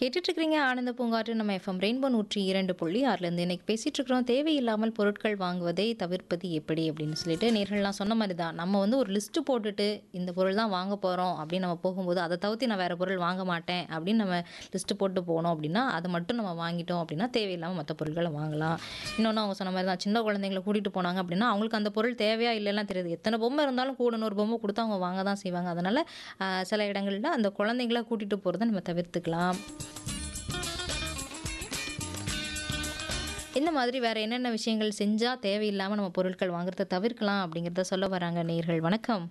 கேட்டுட்டு இருக்கிறீங்க ஆனந்த பூங்காற்று நம்ம எஃப்எம் ரெயின்போ நூற்றி இரண்டு புள்ளி ஆறுலேருந்து இன்னைக்கு பேசிட்டு இருக்கிறோம் தேவையில்லாமல் பொருட்கள் வாங்குவதை தவிர்ப்பது எப்படி அப்படின்னு சொல்லிட்டு நேர்கள்லாம் சொன்ன மாதிரி தான் நம்ம வந்து ஒரு லிஸ்ட்டு போட்டுட்டு இந்த பொருள் தான் வாங்க போகிறோம் அப்படின்னு நம்ம போகும்போது அதை தவிர்த்து நான் வேறு பொருள் வாங்க மாட்டேன் அப்படின்னு நம்ம லிஸ்ட்டு போட்டு போனோம் அப்படின்னா அதை மட்டும் நம்ம வாங்கிட்டோம் அப்படின்னா தேவையில்லாமல் மற்ற பொருட்களை வாங்கலாம் இன்னொன்று அவங்க சொன்ன மாதிரி தான் சின்ன குழந்தைங்களை கூட்டிகிட்டு போனாங்க அப்படின்னா அவங்களுக்கு அந்த பொருள் தேவையா இல்லைலாம் தெரியாது எத்தனை பொம்மை இருந்தாலும் கூட நூறு பொம்மை கொடுத்து அவங்க வாங்க தான் செய்வாங்க அதனால் சில இடங்களில் அந்த குழந்தைங்கள கூட்டிகிட்டு போகிறத நம்ம தவிர்த்துக்கலாம் இந்த மாதிரி வேற என்னென்ன விஷயங்கள் செஞ்சால் தேவையில்லாமல் நம்ம பொருட்கள் வாங்குறத தவிர்க்கலாம் அப்படிங்கிறத சொல்ல வராங்க நேர்கள் வணக்கம்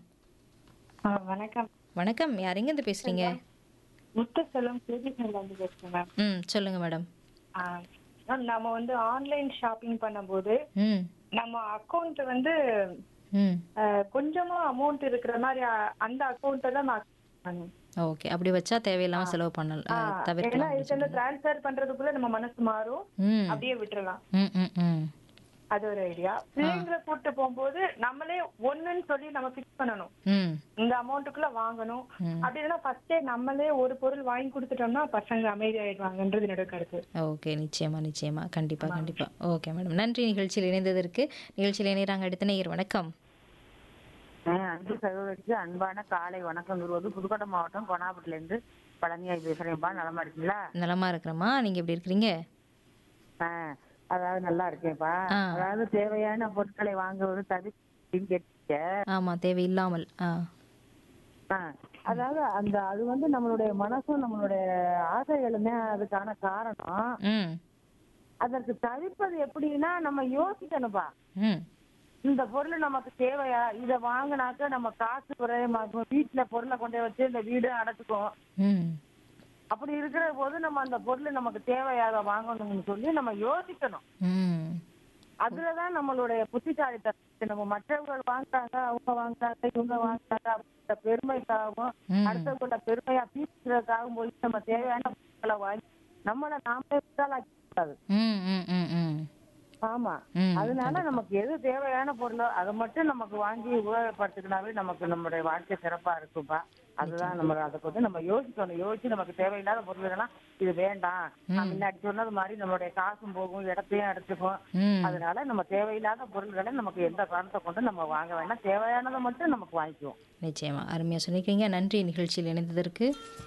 ஆ, வணக்கம் வணக்கம் யார் எங்கேருந்து பேசுகிறீங்க முத்துசெல்வம் கேஜிஸ்ல இருந்து பேசுறேன் மேம் ம் சொல்லுங்கள் மேடம் ஆ, மேம், நம்ம வந்து ஆன்லைன் ஷாப்பிங் பண்ணும்போது ம் நம்ம அக்கௌண்ட் வந்து ம் ஆ, கொஞ்சமா அமௌண்ட் இருக்கிற மாதிரி ஆ, அந்த அக்கௌண்ட்டை தான் நான் பண்ணுவேன். ஓகே அப்படி வச்சா தேவையில்லாமல் செலவு ஆ, பண்ணல ஏன்னா தவிர்க்கலாம் இதுல இருந்து டிரான்ஸ்ஃபர் பண்றதுக்குள்ள நம்ம மனசு மாறும் ம் அப்படியே விட்டுறலாம் ம் ம் ம் அது ஒரு ஐடியா பிள்ளைங்களை கூட்டு போகும்போது நம்மளே ஒண்ணுன்னு சொல்லி நம்ம ஃபிக்ஸ் பண்ணணும் ம் இந்த அமௌண்ட்டுக்குள்ள வாங்கணும் ம். அப்படி இல்லைன்னா ஃபர்ஸ்டே நம்மளே ஒரு பொருள் வாங்கி கொடுத்துட்டோம்னா பசங்க அமைதியாயிடுவாங்கன்றது என்னோட கருத்து ஓகே நிச்சயமா நிச்சயமா கண்டிப்பா கண்டிப்பா ஓகே மேடம் நன்றி நிகழ்ச்சியில் இணைந்ததற்கு நிகழ்ச்சியில் இணைகிறாங்க அடுத்த நேயர் வணக்கம் ஆ, அன்பு சகோதரிக்கு அன்பான காலை வணக்கம் கூறுவது புதுக்கோட்டை மாவட்டம் கொனாபட்டில இருந்து பழனியாய் பேசுறேன்ப்பா நலமா இருக்கீங்களா நலமா இருக்கிறேம்மா நீங்க எப்படி இருக்கிறீங்க ஆ, அதாவது நல்லா இருக்கேன்ப்பா ஆ. அதாவது தேவையான பொருட்களை வாங்குவது தவிர்த்து கேட்டீங்க ஆமா தேவையில்லாமல் ஆ ஆ, அதாவது அந்த அது வந்து நம்மளுடைய மனசும் நம்மளுடைய ஆசைகளுமே அதுக்கான காரணம் ம் அதற்கு தவிர்ப்பது எப்படின்னா நம்ம யோசிக்கணும்ப்பா ம் இந்த பொருள் நமக்கு தேவையா இத வாங்கினாக்க நம்ம காசு குறையமாக்கும் வீட்டுல பொருளை கொண்டு போய் வச்சு இந்த வீடு அடைச்சுக்கும் ம் அப்படி இருக்கிற போது நம்ம அந்த பொருள் நமக்கு தேவையாக வாங்கணும்னு சொல்லி நம்ம யோசிக்கணும் ம் அதுலதான் நம்மளுடைய புத்திசாலித்தனம் நம்ம மற்றவர்கள் வாங்குறாங்க அவங்க வாங்குறாங்க இவங்க வாங்குறாங்க அப்படின்ற பெருமைக்காகவும் ம். அடுத்தவங்களோட பெருமையா பீசுறதுக்காகவும் போய் நம்ம தேவையான பொருட்களை வாங்கி நம்மள நாமளே விட்டாலாக்க கூடாது ம் ம் ம் ம் ஆமா ம், அதனால நமக்கு எது தேவையான பொருளோ அதை மட்டும் நமக்கு வாங்கி உபயோகப்படுத்தினாவே நமக்கு நம்மளுடைய வாழ்க்கை சிறப்பா இருக்கும்பா அதுதான் நம்ம அதை பத்தி நம்ம யோசிக்கணும் யோசிச்சு நமக்கு தேவையில்லாத பொருள்கள்லாம் இது வேண்டாம் நான் முன்னாடி சொன்னது மாதிரி நம்மளுடைய காசும் போகும் இடத்தையும் எடுத்துக்கும் ம் அதனால நம்ம தேவையில்லாத பொருள்களை நமக்கு எந்த காரணத்தை கொண்டு நம்ம வாங்க வேண்டாம் தேவையானதை மட்டும் நமக்கு வாங்கிக்குவோம் நிச்சயமா அருமையா சொல்லியிருக்கீங்க நன்றி நிகழ்ச்சியில் இணைந்ததற்கு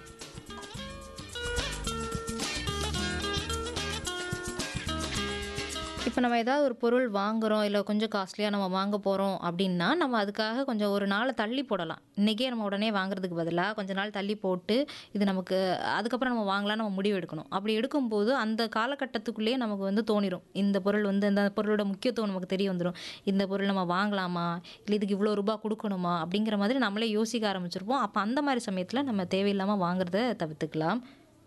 இப்போ நம்ம ஏதாவது ஒரு பொருள் வாங்குறோம் இல்லை கொஞ்சம் காஸ்ட்லியாக நம்ம வாங்க போகிறோம் அப்படின்னா நம்ம அதுக்காக கொஞ்சம் ஒரு நாளை தள்ளி போடலாம் இன்றைக்கே நம்ம உடனே வாங்குறதுக்கு பதிலாக கொஞ்ச நாள் தள்ளி போட்டு இது நமக்கு அதுக்கப்புறம் நம்ம வாங்கலாம் நம்ம முடிவு எடுக்கணும் அப்படி எடுக்கும்போது அந்த காலகட்டத்துக்குள்ளேயே நமக்கு வந்து தோணிரும் இந்த பொருள் வந்து இந்த பொருளோட முக்கியத்துவம் நமக்கு தெரிய வந்துடும் இந்த பொருள் நம்ம வாங்கலாமா இல்லை இதுக்கு இவ்வளோ ரூபாய் கொடுக்கணுமா அப்படிங்கிற மாதிரி நம்மளே யோசிக்க ஆரம்பிச்சிருப்போம் அப்போ அந்த மாதிரி சமயத்தில் நம்ம தேவையில்லாமல் வாங்குறத தவிர்த்துக்கலாம்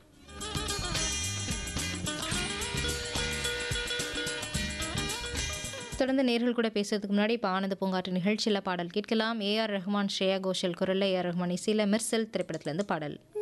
தொடர்ந்து நேர்கள் கூட பேசுறதுக்கு முன்னாடி இப்போ ஆனந்த பூங்காற்று நிகழ்ச்சியில் பாடல் கேட்கலாம் ஏஆர் ரஹ்மான் ஸ்ரேயா கோஷல் குரல்ல ஏஆர் ரஹ்மான் இசையில் மெர்சல் திரைப்படத்திலேருந்து பாடல்